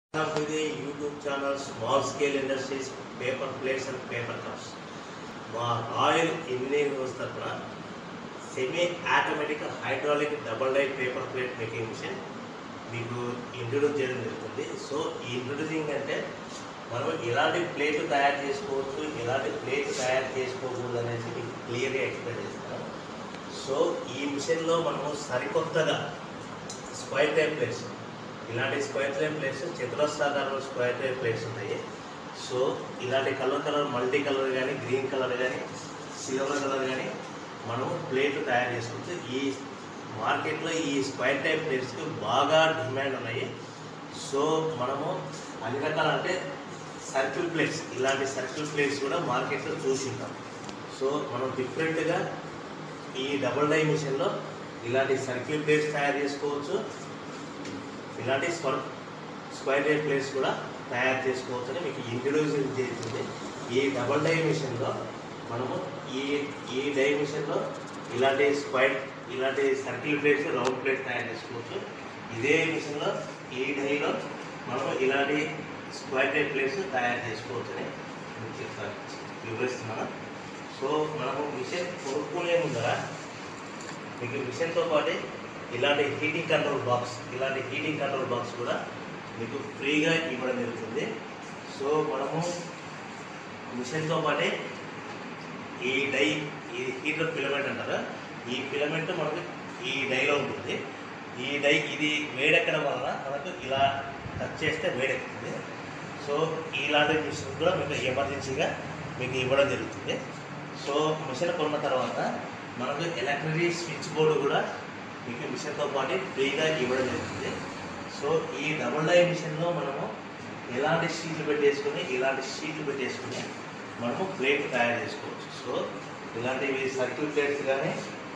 Welcome to the YouTube channel Small Scale Industries Paper Plates and Paper Cups. మా royal engineering house తరఫున semi automatic hydraulic double die paper plate making machine మీకు introduce చేయడం జరుగుతుంది so ఈ introducing అంటే మనం ఎలాంటి plate తయారు చేసుకోవచ్చు ఎలాంటి ప్లేట్ తయారు చేసుకోకూడదు అనేసి మీకు క్లియర్గా ఎక్స్ప్లెయిన్ చేస్తాను సో ఈ మిషన్లో మనము సరికొత్తగా స్క్వైర్ టైప్ ప్లేట్స్ ఇలాంటి స్క్వైర్ టైప్ ప్లేట్స్ చతురస్రాకారంలో స్క్వైర్ టైప్ ప్లేట్స్ ఉంటాయి సో ఇలాంటి కలర్ కలర్ మల్టీ కలర్ కానీ గ్రీన్ కలర్ కానీ సిల్వర్ కలర్ కానీ మనము ప్లేట్ తయారు చేసుకోవచ్చు ఈ మార్కెట్లో ఈ స్క్వైర్ టైప్ ప్లేట్స్కి బాగా డిమాండ్ ఉన్నాయి సో మనము అన్ని రకాల అంటే సర్కిల్ ప్లేట్స్ ఇలాంటి సర్కిల్ ప్లేట్స్ కూడా మార్కెట్లో చూసింటాం సో మనం డిఫరెంట్గా ఈ డబుల్ డై మిషన్లో ఇలాంటి సర్కిల్ ప్లేట్స్ తయారు చేసుకోవచ్చు ఇలాంటి స్క్వర్ స్క్వైర్ టైప్ ప్లేట్స్ కూడా తయారు చేసుకోవచ్చు అని మీకు ఇంట్రడ్యూస్ చేస్తుంది ఈ డబల్ డై మిషన్లో మనము ఈ ఈ డై మిషన్లో ఇలాంటి స్క్వైర్ ఇలాంటి సర్కిల్ ప్లేట్స్ రౌండ్ ప్లేట్స్ తయారు చేసుకోవచ్చు ఇదే మిషన్లో ఈ డైలో మనము ఇలాంటి స్క్వైర్ టైప్ ప్లేట్స్ తయారు చేసుకోవచ్చు అని మీకు చెప్తాను వివరిస్తున్నాను సో మనము మిషన్ కొనుక్కునే ముందర మీకు మిషన్తో పాటు ఇలాంటి హీటింగ్ కంట్రోల్ బాక్స్ ఇలాంటి హీటింగ్ కంట్రోల్ బాక్స్ కూడా మీకు ఫ్రీగా ఇవ్వడం జరుగుతుంది సో మనము మిషన్తో పాటే ఈ డై ఈ హీటర్ ఫిలమెంట్ అంటారు ఈ ఫిలమెంట్ మనకు ఈ డైలో ఉంటుంది ఈ డై ఇది వేడెక్కడం వలన మనకు ఇలా టచ్ చేస్తే వేడెక్కుతుంది సో ఇలాంటి మిషన్ కూడా మీకు ఎమర్జెన్సీగా మీకు ఇవ్వడం జరుగుతుంది సో మిషన్ కొన్న తర్వాత మనకు ఎలక్ట్రిక్ స్విచ్ బోర్డు కూడా మీకు మిషన్తో పాటు ఫ్రీగా ఇవ్వడం జరుగుతుంది సో ఈ డబుల్ డై మిషన్లో మనము ఎలాంటి షీట్లు పెట్టేసుకొని ఇలాంటి షీట్లు పెట్టేసుకొని మనము ప్లేట్ తయారు చేసుకోవచ్చు సో ఇలాంటివి సర్కిల్ ప్లేట్స్ కానీ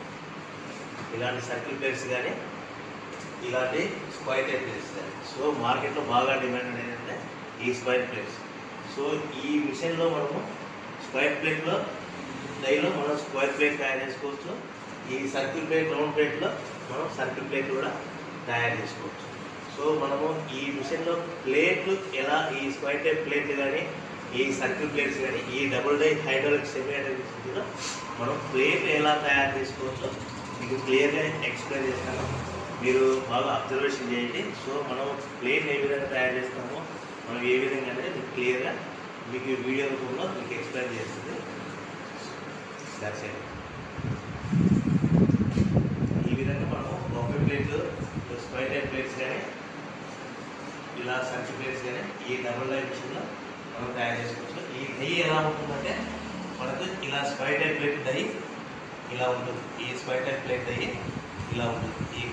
ఇలాంటి సర్కిల్ ప్లేట్స్ కానీ ఇలాంటి స్క్వైర్ టైప్ ప్లేట్స్ కానీ సో మార్కెట్లో బాగా డిమాండ్ ఏంటంటే ఈ స్క్వైర్ ప్లేట్స్ సో ఈ మిషన్లో మనము స్క్వైర్ ప్లేట్లో డైలో మనం స్క్వైర్ ప్లేట్ తయారు చేసుకోవచ్చు ఈ సర్కిల్ ప్లేట్ రౌండ్ ప్లేట్లో మనం సర్కిల్ ప్లేట్ కూడా తయారు చేసుకోవచ్చు సో మనము ఈ మిషన్లో ప్లేట్లు ఎలా ఈ స్క్వైర్ టైప్ ప్లేట్లు కానీ ఈ సర్కిల్ ప్లేట్స్ కానీ ఈ double die hydraulic semi hydraulic కూడా మనం ప్లేట్ ఎలా తయారు చేసుకోవచ్చో మీకు క్లియర్గా ఎక్స్ప్లెయిన్ చేస్తాను మీరు బాగా అబ్జర్వేషన్ చేయండి సో మనం ప్లేట్ ఏ విధంగా తయారు చేస్తామో మనం ఏ విధంగా అనేది మీకు క్లియర్గా మీకు ఈ వీడియో రూపంలో మీకు ఎక్స్ప్లెయిన్ చేస్తుంది That's it. ఈ విధంగా మనం బొఫే ప్లేట్లు స్క్వైర్ టైప్ ప్లేట్స్ కానీ ఇలా సంచి ప్లేట్స్ కానీ ఈ డబుల్ లైన్ మిషన్లో మనం తయారు చేసుకోవచ్చు ఈ నెయ్యి ఎలా ఉంటుందంటే మనకు ఇలా స్క్వైర్ టైప్ ప్లేట్ దయ్యి ఇలా ఉంటుంది ఈ స్క్వైర్ టైప్ ప్లేట్ దయ్యి ఇలా ఉంటుంది ఈ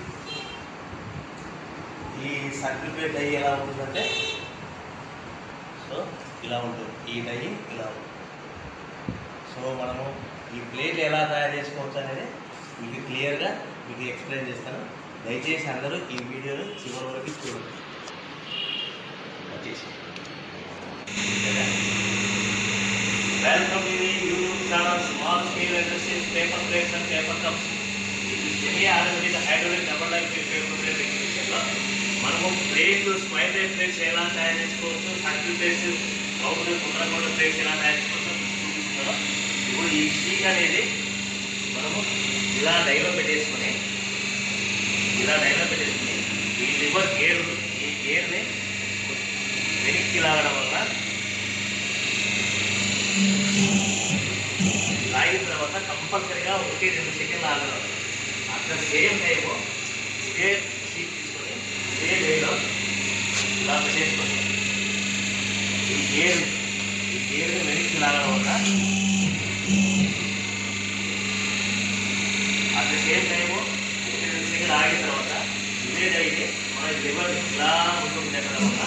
ఈ సర్కిల్ ప్లేట్ దయ్యి ఎలా ఉంటుందంటే సో ఇలా ఉంటుంది ఈ దయ్యి ఇలా ఉంటుంది సో మనము ఈ ప్లేట్ ఎలా తయారు చేసుకోవచ్చు అనేది మీకు క్లియర్గా మీకు ఎక్స్ప్లెయిన్ చేస్తాను దయచేసి అందరూ ఈ వీడియోని చివరి వరకు చూడండి వచ్చేసి welcome to the YouTube channel small scale industries paper plates and paper cups ఇది semi automatic hydraulic double life paper plate ఎగ్జిబిషన్లో మనము ప్లేట్లు స్క్వైర్ టైప్ ప్లేట్స్ ఎలా తయారు చేసుకోవచ్చు సర్కిల్ ప్లేట్స్ రౌండ్ కుండ్రగొండ ప్లేట్స్ ఎలా తయారు చేసుకోవచ్చు చూపిస్తున్నాను ఇప్పుడు ఈ షీట్ అనేది మనము ఇలా డైలో పెట్టేసుకొని ఇలా డైలో పెట్టేసుకొని ఈ లివర్ గేర్ ఉంటుంది. ఈ గేర్ని వెనక్కి లాగడం వల్ల లాగిన తర్వాత కంపల్సరీగా ఒకటి రెండు సెకండ్లు ఆగడం అట్ ద సేమ్ టైం ఇదే షీట్ తీసుకొని ఇదే డైలో ఇలా పెట్టేసుకొని ఈ గేర్ ఈ గేర్ని వెనక్కి లాగడం వల్ల అట్ ద సేమ్ టైము ఒకటి రెండు సెకండ్ ఆగిన తర్వాత ఇదే అయితే మన లివర్ ఇలా ముందుకు పెట్టడం వల్ల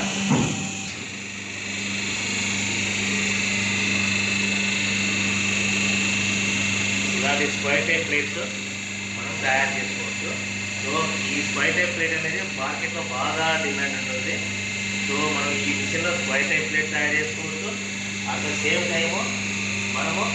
ఇలాంటి స్క్వైర్ టైప్ ప్లేట్స్ మనం తయారు చేసుకోవచ్చు సో ఈ స్క్వైర్ టైప్ ప్లేట్ అనేది మార్కెట్లో బాగా డిమాండ్ ఉంటుంది సో మనం ఈ మిషన్లో స్క్వైర్ టైప్ ప్లేట్ తయారు చేసుకోవచ్చు అట్ ద సేమ్ టైము మనము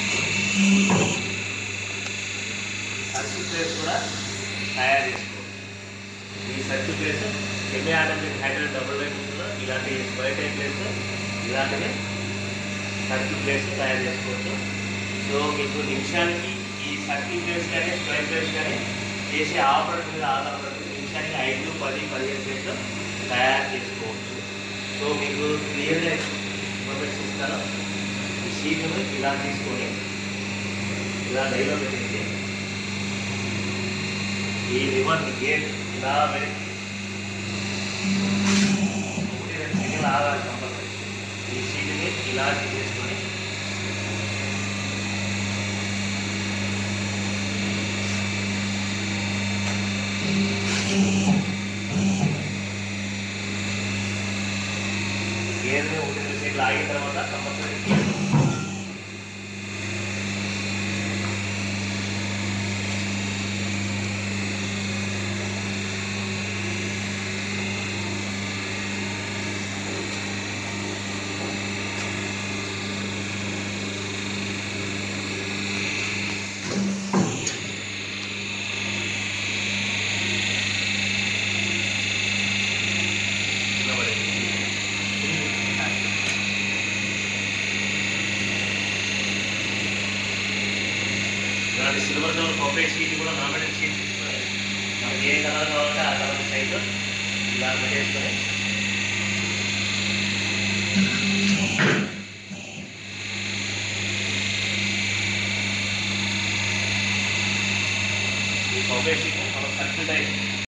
సర్కిల్ ప్లేట్స్ కూడా తయారు చేసుకోవచ్చు ఈ circle plates semi automatic hydrogen double line ఇలాంటి స్క్వేర్ టైప్ ప్లేట్స్ ఇలాంటివి సర్కిల్ ప్లేట్స్ తయారు చేసుకోవచ్చు సో మీకు నిమిషానికి ఈ సర్కిల్ ప్లేట్స్ కానీ స్క్వేర్ ప్లేట్స్ కానీ చేసే ఆపరేటర్ మీద ఆధారపడి నిమిషానికి ఐదు పది పదిహేను ప్లేట్లు తయారు చేసుకోవచ్చు సో మీకు క్లియర్గా ఇన్ఫర్మేషన్ ఇస్తాను ఈ షీట్ను ఇలా తీసుకొని ఇలా డైలో పెట్టేసి ఈ రివర్ గేట్ ఇలా పెట్టి ఒకటి రెండు సెకండ్లు ఆగాలి కంపల్సరీ ఈ షీట్ని ఇలా తీసేసుకొని గేర్ని ఒకటి రెండు సెకండ్లు ఆగిన తర్వాత కంపల్సరీ ఇలాంటి సిల్వర్ కలర్ కాపరేట్ షీట్ కూడా నామినేట్ షీట్ తీసుకొని మనకి ఏ కలర్ కావాలంటే ఆ కలర్ సైజు ఇలా పెట్టేసుకొని ఈ కాపరేట్ షీట్ మనం సర్కిల్ టైప్